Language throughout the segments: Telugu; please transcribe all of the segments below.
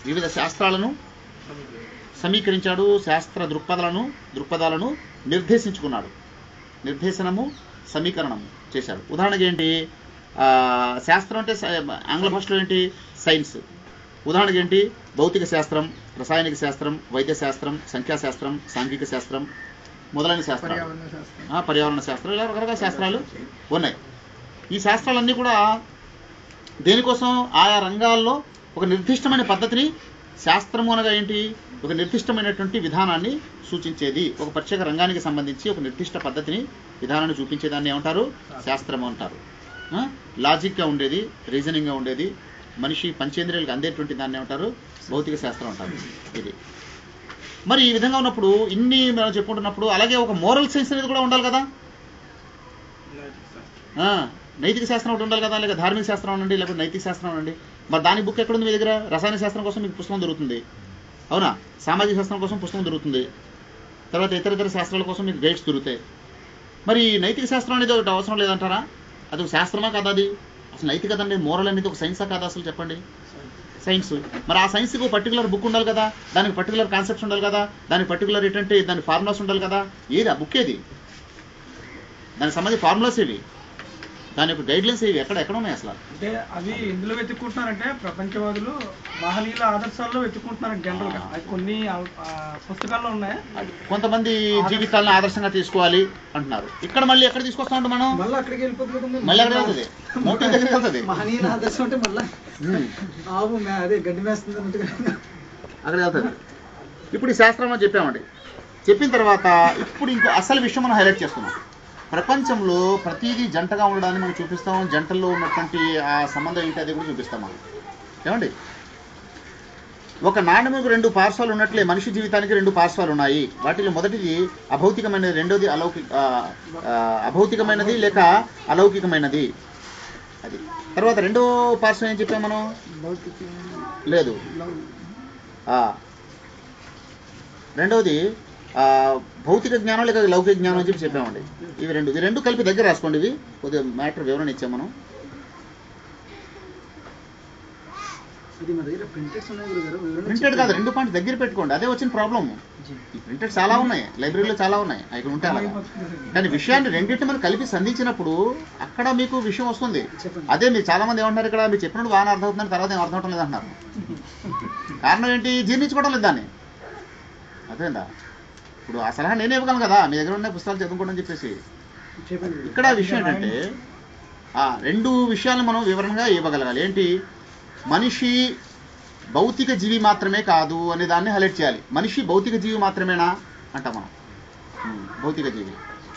వివిధ శాస్త్రాలను సమీకరించాడు శాస్త్ర దృక్పథాలను దృక్పథాలను నిర్దేశించుకున్నాడు నిర్దేశనము సమీకరణము చేశాడు ఉదాహరణకి ఏంటి ఆ, శాస్త్రం అంటే సై- ఆంగ్ల భాషలో ఏంటి సైన్స్ ఉదాహరణకి ఏంటి భౌతిక శాస్త్రం రసాయనిక శాస్త్రం వైద్య శాస్త్రం సంఖ్యాశాస్త్రం సాంఘిక శాస్త్రం మొదలైన శాస్త్రాలు పర్యావరణ శాస్త్రం ఆ, పర్యావరణ శాస్త్రం ఇలా రకరకాల శాస్త్రాలు ఉన్నాయి ఈ శాస్త్రాలన్నీ కూడా దేనికోసం ఆయా రంగాల్లో ఒక నిర్దిష్టమైన పద్ధతిని శాస్త్రము అనగా ఏంటి ఒక నిర్దిష్టమైనటువంటి విధానాన్ని సూచించేది ఒక ప్రత్యేక రంగానికి సంబంధించి ఒక నిర్దిష్ట పద్ధతిని విధానాన్ని చూపించేదాన్ని ఏమంటారు శాస్త్రము అంటారు ఆ? లాజిక్గా ఉండేది రీజనింగ్గా ఉండేది మనిషి పంచేంద్రియాలకు అందేటువంటి దాన్ని ఏమంటారు భౌతిక శాస్త్రం అంటారు ఇది మరి ఈ విధంగా ఉన్నప్పుడు ఇన్ని మనం చెప్పుకుంటున్నప్పుడు అలాగే ఒక మోరల్ సైన్స్ అనేది కూడా ఉండాలి కదా ఆ, నైతిక శాస్త్రం ఒకటి ఉండాలి కదా లేక ధార్మిక శాస్త్రం ఉండండి లేకపోతే నైతిక శాస్త్రం ఉండండి మరి దాని బుక్ ఎక్కడ ఉంది మీ దగ్గర రసాయన శాస్త్రం కోసం మీకు పుస్తకం దొరుకుతుంది అవునా సామాజిక శాస్త్రం కోసం పుస్తకం దొరుకుతుంది తర్వాత ఇతర ఇతర శాస్త్రాల కోసం మీకు గైడ్స్ దొరుకుతాయి మరి నైతిక శాస్త్రం అనేది ఒకటి అవసరం లేదంటారా అది ఒక శాస్త్రమా కాదా అది అసలు నైతికత అనేది మోరల్ అనేది ఒక సైన్సా కాదా అసలు చెప్పండి సైన్స్ మరి ఆ సైన్స్కి ఒక పర్టికులర్ బుక్ ఉండాలి కదా దానికి పర్టికులర్ కాన్సెప్ట్స్ ఉండాలి కదా దానికి పర్టికులర్ ఏంటంటే దాని ఫార్ములాస్ ఉండాలి కదా ఏది ఆ బుక్ ఏది దానికి సంబంధించి ఫార్ములాస్ ఏవి దాని యొక్క గైడ్లైన్స్ ఏవి ఎక్కడ ఎక్కడ ఉన్నాయి అసలు అంటే అవి ఎందులో వెతుక్కుంటున్నారంటే ప్రపంచవాదులు మహనీయుల ఆదర్శాల్లో వెతుక్కుంటున్నారు జనరల్ గా అది కొన్ని ఆ, ఆ, పుస్తకాల్లో ఉన్నాయి అది కొంతమంది జీవితాలను ఆదర్శంగా తీసుకోవాలి అంటున్నారు ఇక్కడ మళ్ళీ ఎక్కడ తీసుకొస్తా ఉంటాం మనం మళ్ళీ అక్కడికి వెళ్ళిపోతుంది కదండి. మళ్ళీ ఎక్కడ వెళ్తుంది మోటివ్ దగ్గరికి వెళ్తుంది మహనీయుల ఆదర్శం అంటే మళ్ళీ ఉమ్. ఆవు మే- అదే గడ్డి మేస్తుంది అన్నట్టుగా అక్కడ వెళ్తుంది ఇప్పుడు ఈ శాస్త్రంలో చెప్పామండి చెప్పిన తర్వాత ఇప్పుడు ఇంకో అసలు విషయం మనం హైలైట్ చేస్తున్నాం ప్రపంచంలో ప్రతిదీ జంటగా ఉండడాన్ని మనం చూపిస్తాం జంటల్లో ఉన్నటువంటి ఆ సంబంధం ఏంటి అది కూడా చూపిస్తాం మనం ఏమండి ఒక నాణ్యముకు రెండు పార్శ్వాలు ఉన్నట్లే మనిషి జీవితానికి రెండు పార్శ్వాలు ఉన్నాయి వాటిలో మొదటిది అభౌతికమైనది రెండోది అలౌకిక ఆ, ఆ, అభౌతికమైనది లేక అలౌకికమైనది అది తర్వాత రెండో పార్శ్వం ఏం చెప్పాం మనం భౌతిక లేదు లవ్ ఆ, రెండవది ఆ, భౌతిక జ్ఞానం లేక లౌకిక జ్ఞానం అని చెప్పి చెప్పామండి ఇవి రెండు ఇవి రెండు కలిపి దగ్గర రాసుకోండి ఇవి కొద్దిగా మ్యాటర్ వివరణ ఇచ్చాం మనం ఇది మా దగ్గర ప్రింటెడ్స్ ఉన్నాయి గురుగారు వివరణ ప్రింటెడ్ కాదు రెండు పాయింట్ దగ్గర పెట్టుకోండి అదే వచ్చిన ప్రాబ్లం ఈ ప్రింటెడ్ చాలా ఉన్నాయి లైబ్రరీలో చాలా ఉన్నాయి అవి ఇక్కడ ఉంటాయి అలాగా. కానీ విషయాన్ని రెండింటిని మనం కలిపి సంధించినప్పుడు అక్కడ మీకు విషయం వస్తుంది చెప్పండి అదే మీరు చాలా మంది ఏమంటున్నారు ఇక్కడ మీరు చెప్పినప్పుడు బాగా అర్థం అవుతుందని తర్వాత ఏం అర్థం అవటం లేదు అంటున్నారు కారణం ఏంటి జీర్ణించుకోవడం లేదు దాన్ని అదేందా ఇప్పుడు ఆ సలహా నేనే ఇవ్వగలను కదా మీ దగ్గర ఉన్న పుస్తకాలు చదువుకోండి అని చెప్పేసి చెప్పండి ఇక్కడ విషయం ఏంటంటే ఆ రెండు విషయాలను మనం వివరంగా ఇవ్వగలగాలి ఏంటి మనిషి భౌతిక జీవి మాత్రమే కాదు అనే దాన్ని హైలైట్ చేయాలి మనిషి భౌతిక జీవి మాత్రమేనా అంటాం మనం ఉమ్, భౌతిక జీవి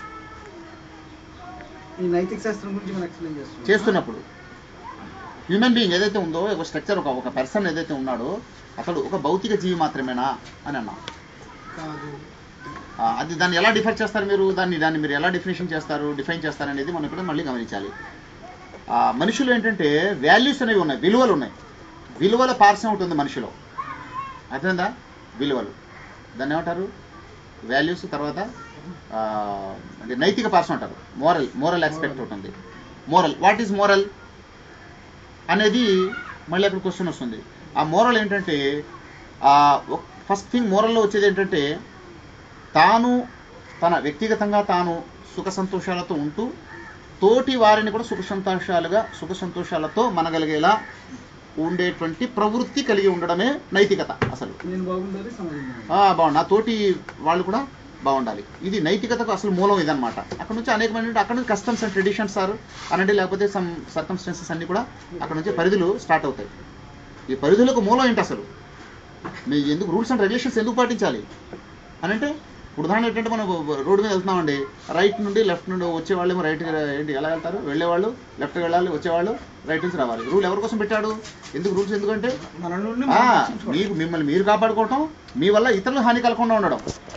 ఈ నైతిక శాస్త్రం గురించి మనం ఎక్స్ప్లెయిన్ చేస్తున్నాం చేస్తున్నప్పుడు హ్యూమన్ బీయింగ్ ఏదైతే ఉందో ఒక స్ట్రక్చర్ ఒక ఒక పర్సన్ ఏదైతే ఉన్నాడో అతడు ఒక భౌతిక జీవి మాత్రమేనా అని అన్నాం కాదు ఆ, అది దాన్ని ఎలా డిఫైన్ చేస్తారు మీరు దాన్ని దాన్ని మీరు ఎలా డెఫినేషన్ చేస్తారు డిఫైన్ చేస్తారు అనేది మనం ఇక్కడ మళ్ళీ గమనించాలి ఆ, మనుషులు ఏంటంటే వాల్యూస్ అనేవి ఉన్నాయి విలువలు ఉన్నాయి విలువల పార్శ్వం ఉంటుంది మనిషిలో అర్థమైందా విలువలు దాన్ని ఏమంటారు వాల్యూస్ తర్వాత ఆ, అంటే నైతిక పార్శ్వం అంటారు మోరల్ మోరల్ ఆస్పెక్ట్ ఉంటుంది మోరల్ వాట్ ఈజ్ మోరల్ అనేది మళ్ళీ అక్కడ క్వశ్చన్ వస్తుంది ఆ మోరల్ ఏంటంటే ఫస్ట్ థింగ్ మోరల్లో వచ్చేది ఏంటంటే తాను తన వ్యక్తిగతంగా తాను సుఖ సంతోషాలతో ఉంటూ తోటి వారిని కూడా సుఖ సంతోషాలుగా సుఖ సంతోషాలతో మనగలిగేలా ఉండేటువంటి ప్రవృత్తి కలిగి ఉండడమే నైతికత అసలు నేను బాగుండాలి సమాజం బాగుండాలి. ఆ, బాగుంది నా తోటి వాళ్ళు కూడా బాగుండాలి ఇది నైతికతకు అసలు మూలం ఇదనమాట అక్కడ నుంచి అనేకమైన అక్కడ నుంచి కస్టమ్స్ అండ్ ట్రెడిషన్స్ సార్ అనండి లేకపోతే సమ్ సర్కమ్స్టెన్సెస్ అన్ని కూడా అక్కడ నుంచి పరిధులు స్టార్ట్ అవుతాయి ఈ పరిధులకు మూలం ఏంటి అసలు మీ ఎందుకు రూల్స్ అండ్ రెగ్యులేషన్స్ ఎందుకు పాటించాలి అని అంటే ఇప్పుడు ఉదాహరణ ఏంటంటే మనం రోడ్డు మీద వెళ్తున్నామండి రైట్ నుండి లెఫ్ట్ నుండి వచ్చేవాళ్ళు ఏమో రైట్ ఏంటి ఎలా వెళ్తారు వెళ్ళేవాళ్ళు లెఫ్ట్ వెళ్ళాలి వచ్చేవాళ్ళు రైట్ నుంచి రావాలి రూల్ ఎవరి కోసం పెట్టాడు ఎందుకు రూల్స్ ఎందుకంటే మన నుండి ఆ, మనం రక్షించుకోవాలి. మీకు మిమ్మల్ని మీరు కాపాడుకోవటం మీ వల్ల ఇతరులు హాని కలగకుండా ఉండడం